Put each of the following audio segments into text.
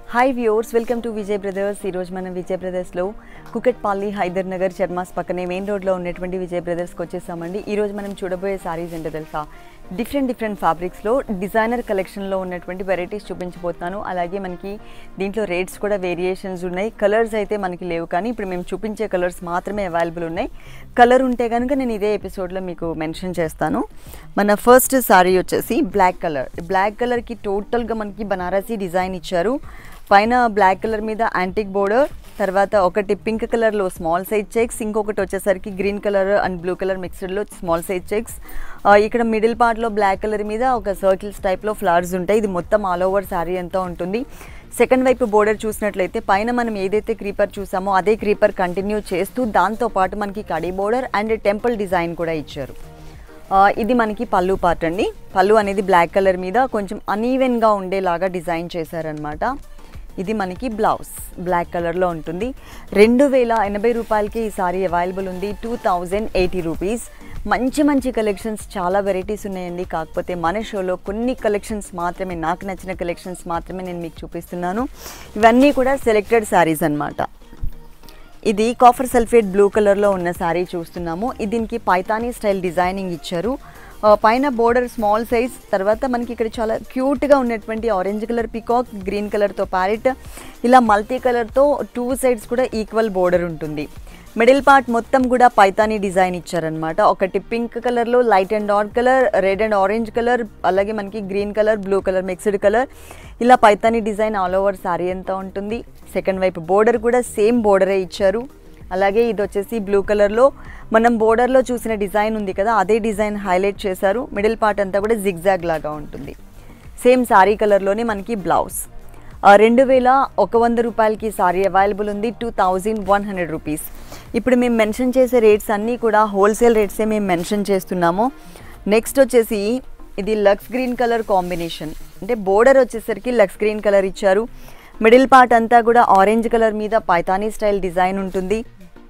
hi viewers welcome to Vijay brothers ఈరోజు మనం విజయ్ బ్రదర్స్లో కుకట్పల్లి హైదర్ నగర్ చర్మాస్ పక్కనే మెయిన్ రోడ్లో ఉన్నటువంటి విజయ్ బ్రదర్స్కి వచ్చేసామండి ఈరోజు మనం చూడబోయే సారీస్ ఏంటో తెలుసా డిఫరెంట్ డిఫరెంట్ ఫ్యాబ్రిక్స్లో డిజైనర్ కలెక్షన్లో ఉన్నటువంటి వెరైటీస్ చూపించబోతున్నాను అలాగే మనకి దీంట్లో రేట్స్ కూడా వేరియేషన్స్ ఉన్నాయి కలర్స్ అయితే మనకి లేవు కానీ ఇప్పుడు మేము చూపించే కలర్స్ మాత్రమే అవైలబుల్ ఉన్నాయి కలర్ ఉంటే కనుక నేను ఇదే ఎపిసోడ్లో మీకు మెన్షన్ చేస్తాను మన ఫస్ట్ సారీ వచ్చేసి బ్లాక్ కలర్ బ్లాక్ కలర్కి టోటల్గా మనకి బనారసీ డిజైన్ ఇచ్చారు పైన బ్లాక్ కలర్ మీద యాంటిక్ బోర్డర్ తర్వాత ఒకటి పింక్ కలర్లో స్మాల్ సైజ్ చెక్స్ ఇంకొకటి వచ్చేసరికి green colour and blue colour మిక్స్డ్లో స్మాల్ సైజ్ చెక్స్ ఇక్కడ మిడిల్ పార్ట్లో బ్లాక్ కలర్ మీద ఒక సర్కిల్స్ టైప్లో ఫ్లవర్స్ ఉంటాయి ఇది మొత్తం ఆల్ ఓవర్ శారీ అంతా ఉంటుంది సెకండ్ వైపు బోర్డర్ చూసినట్లయితే పైన మనం ఏదైతే క్రీపర్ చూసామో అదే క్రీపర్ కంటిన్యూ చేస్తూ దాంతోపాటు మనకి కడీ బోర్డర్ అండ్ టెంపుల్ డిజైన్ కూడా ఇచ్చారు ఆ, ఇది మనకి పళ్ళు పార్ట్ అండి పళ్ళు అనేది బ్లాక్ కలర్ మీద కొంచెం అనీవెన్గా ఉండేలాగా డిజైన్ చేశారనమాట ఇది మనకి బ్లౌజ్ బ్లాక్ కలర్లో ఉంటుంది రెండు వేల ఎనభై రూపాయలకి ఈ సారీ అవైలబుల్ ఉంది టూ థౌజండ్ ఎయిటీ రూపీస్ మంచి మంచి కలెక్షన్స్ చాలా వెరైటీస్ ఉన్నాయండి కాకపోతే మన షోలో కొన్ని కలెక్షన్స్ మాత్రమే నాకు నచ్చిన కలెక్షన్స్ మాత్రమే నేను మీకు చూపిస్తున్నాను ఇవన్నీ కూడా సెలెక్టెడ్ శారీస్ అన్నమాట ఇది కాఫర్ సల్ఫేట్ బ్లూ కలర్లో ఉన్న శారీ చూస్తున్నాము ఇది దీనికి పైతానీ స్టైల్ డిజైనింగ్ ఇచ్చారు ఆ, పైన బోర్డర్ స్మాల్ సైజ్ తర్వాత మనకి ఇక్కడ చాలా క్యూట్గా ఉన్నటువంటి ఆరెంజ్ కలర్ పికాక్ గ్రీన్ కలర్తో ప్యారెట్ ఇలా మల్టీ కలర్తో టూ సైడ్స్ కూడా ఈక్వల్ బోర్డర్ ఉంటుంది మిడిల్ పార్ట్ మొత్తం కూడా పైతానీ డిజైన్ ఇచ్చారనమాట ఒకటి పింక్ కలర్లో light and dark colour red and orange colour అలాగే మనకి green colour blue colour mixed colour ఇలా Paithani design all over sari అంతా ఉంటుంది సెకండ్ వైపు బోర్డర్ కూడా సేమ్ బోర్డరే ఇచ్చారు అలాగే ఇది వచ్చేసి బ్లూ కలర్లో మనం బోర్డర్లో చూసిన డిజైన్ ఉంది కదా అదే డిజైన్ హైలైట్ చేశారు మిడిల్ పార్ట్ అంతా కూడా జిగ్జాగ్ లాగా ఉంటుంది సేమ్ సారీ కలర్లోనే మనకి బ్లౌజ్ ఆ, రెండు వేల ఒక వంద రూపాయలకి సారీ అవైలబుల్ ఉంది two thousand one hundred rupees ఇప్పుడు మేము మెన్షన్ చేసే రేట్స్ అన్నీ కూడా హోల్సేల్ రేట్సే మేము మెన్షన్ చేస్తున్నాము నెక్స్ట్ వచ్చేసి ఇది లక్స్ గ్రీన్ కలర్ కాంబినేషన్ అంటే బోర్డర్ వచ్చేసరికి లక్స్ గ్రీన్ కలర్ ఇచ్చారు మిడిల్ పార్ట్ అంతా కూడా ఆరెంజ్ కలర్ మీద పైతానీ స్టైల్ డిజైన్ ఉంటుంది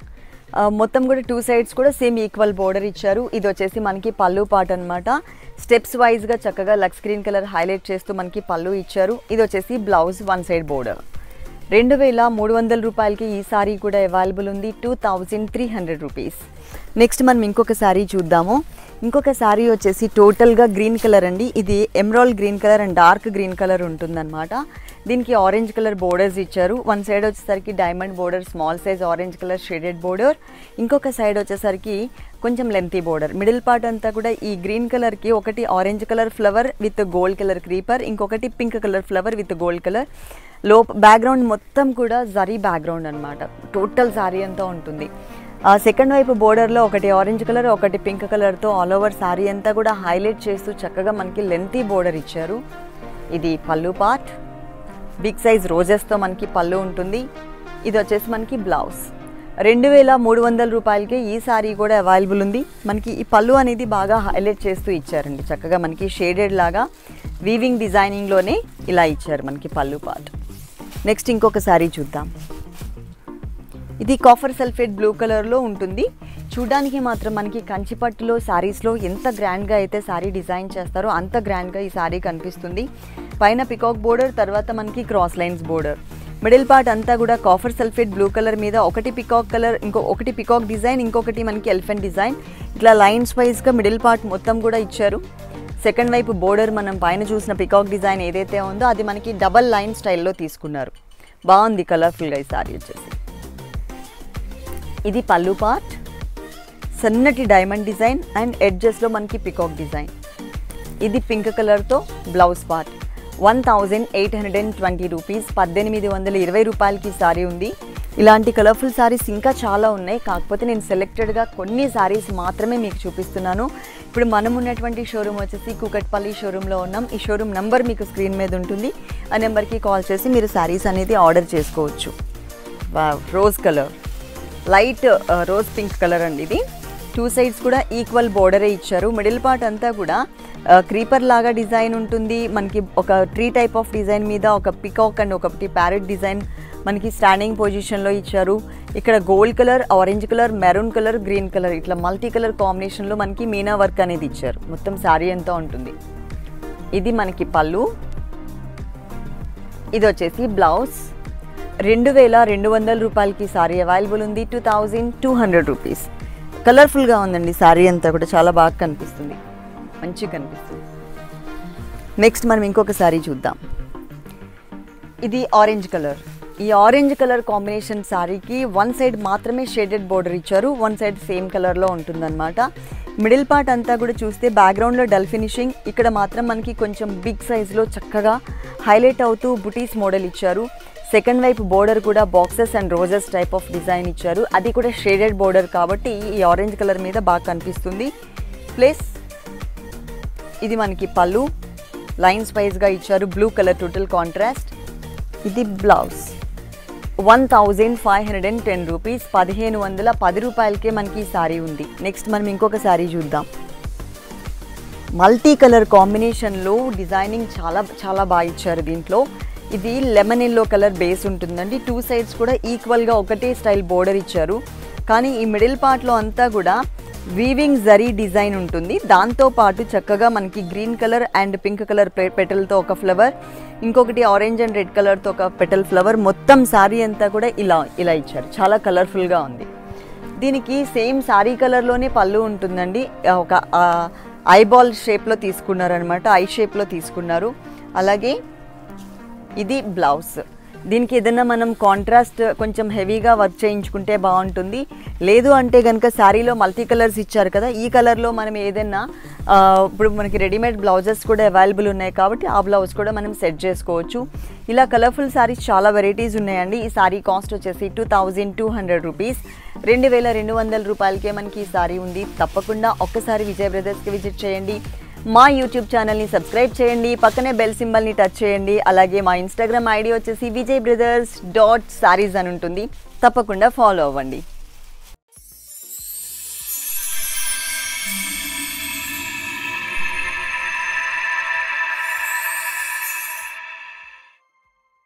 ఆ, మొత్తం కూడా టూ సైడ్స్ కూడా సేమ్ ఈక్వల్ బోర్డర్ ఇచ్చారు ఇది వచ్చేసి మనకి పళ్ళు పార్ట్ అనమాట స్టెప్స్ వైజ్గా చక్కగా లక్స్ గ్రీన్ కలర్ హైలైట్ చేస్తూ మనకి పళ్ళు ఇచ్చారు ఇది వచ్చేసి బ్లౌజ్ వన్ సైడ్ బోర్డర్ రెండు వేల మూడు వందల రూపాయలకి ఈ సారీ కూడా అవైలబుల్ ఉంది two thousand three hundred rupees next మనం ఇంకొక శారీ చూద్దాము ఇంకొక శారీ వచ్చేసి టోటల్గా గ్రీన్ కలర్ అండి ఇది emerald green colour and dark green colour ఉంటుందన్నమాట దీనికి ఆరెంజ్ కలర్ బోర్డర్స్ ఇచ్చారు వన్ సైడ్ వచ్చేసరికి diamond border small size orange colour shaded border ఇంకొక సైడ్ వచ్చేసరికి కొంచెం లెంతీ బోర్డర్ మిడిల్ పార్ట్ అంతా కూడా ఈ గ్రీన్ కలర్కి ఒకటి orange colour flower with gold colour creeper ఇంకొకటి pink colour flower with gold colour లో బ్యాక్గ్రౌండ్ మొత్తం కూడా జరీ బ్యాక్గ్రౌండ్ అనమాట టోటల్ సారీ అంతా ఉంటుంది ఆ సెకండ్ వైపు బోర్డర్లో ఒకటి ఆరెంజ్ కలర్ ఒకటి పింక్ కలర్తో ఆల్ ఓవర్ శారీ అంతా కూడా హైలైట్ చేస్తూ చక్కగా మనకి లెంతీ బోర్డర్ ఇచ్చారు ఇది పళ్ళు పార్ట్ బిగ్ సైజ్ రోజెస్తో మనకి పళ్ళు ఉంటుంది ఇది వచ్చేసి మనకి బ్లౌజ్ రెండు వేల మూడు వందల రూపాయలకి ఈ సారీ కూడా అవైలబుల్ ఉంది మనకి ఈ పళ్ళు అనేది బాగా హైలైట్ చేస్తూ ఇచ్చారండి చక్కగా మనకి షేడెడ్ లాగా వీవింగ్ డిజైనింగ్లోనే ఇలా ఇచ్చారు మనకి పళ్ళు పార్ట్ నెక్స్ట్ ఇంకొక సారీ చూద్దాం ఇది కాఫర్ సల్ఫేట్ బ్లూ కలర్లో ఉంటుంది చూడడానికి మాత్రం మనకి కంచిపట్టులో శారీస్లో ఎంత గ్రాండ్గా అయితే శారీ డిజైన్ చేస్తారో అంత గ్రాండ్గా ఈ శారీ కనిపిస్తుంది పైన పికాక్ బోర్డర్ తర్వాత మనకి cross lines border middle part అంతా కూడా కాఫర్ సల్ఫేట్ బ్లూ కలర్ మీద ఒకటి పికాక్ కలర్ ఇంకో ఒకటి పికాక్ డిజైన్ ఇంకొకటి మనకి ఎలిఫెంట్ డిజైన్ ఇట్లా లైన్స్ వైజ్గా మిడిల్ పార్ట్ మొత్తం కూడా ఇచ్చారు సెకండ్ వైపు బోర్డర్ మనం పైన చూసిన పికాక్ డిజైన్ ఏదైతే ఉందో అది మనకి డబల్ లైన్ స్టైల్లో తీసుకున్నారు బాగుంది కలర్ఫుల్గా ఈ సారీ వచ్చేసి ఇది పళ్ళు పార్ట్ సన్నటి డైమండ్ డిజైన్ అండ్ ఎడ్జెస్లో మనకి పికాక్ డిజైన్ ఇది పింక్ కలర్తో blouse part one thousand eight hundred and twenty rupees పద్దెనిమిది వందల ఇరవై రూపాయలకి సారీ ఉంది ఇలాంటి కలర్ఫుల్ సారీస్ ఇంకా చాలా ఉన్నాయి కాకపోతే నేను సెలెక్టెడ్గా కొన్ని సారీస్ మాత్రమే మీకు చూపిస్తున్నాను ఇప్పుడు మనం ఉన్నటువంటి షోరూమ్ వచ్చేసి కూకట్పల్లి షోరూంలో ఉన్నాం ఈ షోరూమ్ నెంబర్ మీకు స్క్రీన్ మీద ఉంటుంది ఆ నెంబర్కి కాల్ చేసి మీరు సారీస్ అనేది ఆర్డర్ చేసుకోవచ్చు rose colour light rose pink colour అండి ఇది టూ సైడ్స్ కూడా ఈక్వల్ బోర్డరే ఇచ్చారు మిడిల్ పార్ట్ అంతా కూడా క్రీపర్ లాగా డిజైన్ ఉంటుంది మనకి ఒక ట్రీ టైప్ ఆఫ్ డిజైన్ మీద ఒక పికాక్ అండ్ ఒకటి ప్యారెట్ డిజైన్ మనకి స్టాండింగ్ పొజిషన్లో ఇచ్చారు ఇక్కడ gold colour orange colour maroon colour green colour ఇట్లా మల్టీ కలర్ కాంబినేషన్లో మనకి మీనా వర్క్ అనేది ఇచ్చారు మొత్తం శారీ అంతా ఉంటుంది ఇది మనకి పళ్ళు ఇది వచ్చేసి బ్లౌజ్ రెండు వేల రెండు వందల రూపాయలకి సారీ అవైలబుల్ ఉంది two thousand two hundred rupees కలర్ఫుల్గా ఉందండి సారీ అంతా కూడా చాలా బాగా కనిపిస్తుంది మంచిగా కనిపిస్తుంది నెక్స్ట్ మనం ఇంకొక సారీ చూద్దాం ఇది ఆరెంజ్ కలర్ ఈ ఆరెంజ్ కలర్ కాంబినేషన్ శారీకి వన్ సైడ్ మాత్రమే షేడెడ్ బోర్డర్ ఇచ్చారు వన్ సైడ్ సేమ్ కలర్లో ఉంటుందన్నమాట మిడిల్ పార్ట్ అంతా కూడా చూస్తే బ్యాక్గ్రౌండ్లో డల్ ఫినిషింగ్ ఇక్కడ మాత్రం మనకి కొంచెం బిగ్ సైజ్లో చక్కగా హైలైట్ అవుతూ బుటీస్ మోడల్ ఇచ్చారు సెకండ్ వైపు బోర్డర్ కూడా boxes and roses type of design ఇచ్చారు అది కూడా షేడెడ్ బోర్డర్ కాబట్టి ఈ ఆరెంజ్ కలర్ మీద బాగా కనిపిస్తుంది ప్లస్ ఇది మనకి పళ్ళు లైన్స్ వైజ్గా ఇచ్చారు బ్లూ కలర్ టోటల్ కాంట్రాస్ట్ ఇది blouse one thousand five hundred and ten rupees పదిహేను వందల పది రూపాయలకే మనకి ఈ శారీ ఉంది నెక్స్ట్ మనం ఇంకొక శారీ చూద్దాం మల్టీ కలర్ కాంబినేషన్లో డిజైనింగ్ చాలా చాలా బాగా ఇచ్చారు దీంట్లో ఇది లెమన్ ఎల్లో కలర్ బేస్ ఉంటుందండి టూ సైడ్స్ కూడా ఈక్వల్గా ఒకటే స్టైల్ బోర్డర్ ఇచ్చారు కానీ ఈ మిడిల్ పార్ట్లో అంతా కూడా వీవింగ్ జరీ డిజైన్ ఉంటుంది దాంతో పాటు చక్కగా మనకి green colour and pink colour పెటల్తో ఒక ఫ్లవర్ ఇంకొకటి ఆరెంజ్ అండ్ రెడ్ కలర్తో ఒక పెటల్ ఫ్లవర్ మొత్తం శారీ అంతా కూడా ఇలా ఇలా ఇచ్చారు చాలా కలర్ఫుల్గా ఉంది దీనికి సేమ్ శారీ కలర్లోనే పళ్ళు ఉంటుందండి ఆ, ఒక ఐబాల్ షేప్లో తీసుకున్నారనమాట ఐ షేప్లో తీసుకున్నారు అలాగే ఇది బ్లౌజ్ దీనికి ఏదైనా మనం కాంట్రాస్ట్ కొంచెం హెవీగా వర్క్ చేయించుకుంటే బాగుంటుంది లేదు అంటే కనుక శారీలో మల్టీ కలర్స్ ఇచ్చారు కదా ఈ కలర్లో మనం ఏదైనా ఆ, ఇప్పుడు మనకి రెడీమేడ్ బ్లౌజెస్ కూడా అవైలబుల్ ఉన్నాయి కాబట్టి ఆ బ్లౌజ్ కూడా మనం సెట్ చేసుకోవచ్చు ఇలా కలర్ఫుల్ శారీస్ చాలా వెరైటీస్ ఉన్నాయండి ఈ శారీ కాస్ట్ వచ్చేసి two thousand two hundred rupees రెండు వేల రెండు వందల రూపాయలకే మనకి ఈ శారీ ఉంది తప్పకుండా ఒక్కసారి విజయ్ బ్రదర్స్కి విజిట్ చేయండి మా యూట్యూబ్ ఛానల్ని సబ్స్క్రైబ్ చేయండి పక్కనే బెల్ సింబల్ని టచ్ చేయండి అలాగే మా ఇన్స్టాగ్రామ్ ఐడి వచ్చేసి విజయ్ బ్రదర్స్ డాట్ సారీస్ అని ఉంటుంది తప్పకుండా ఫాలో అవ్వండి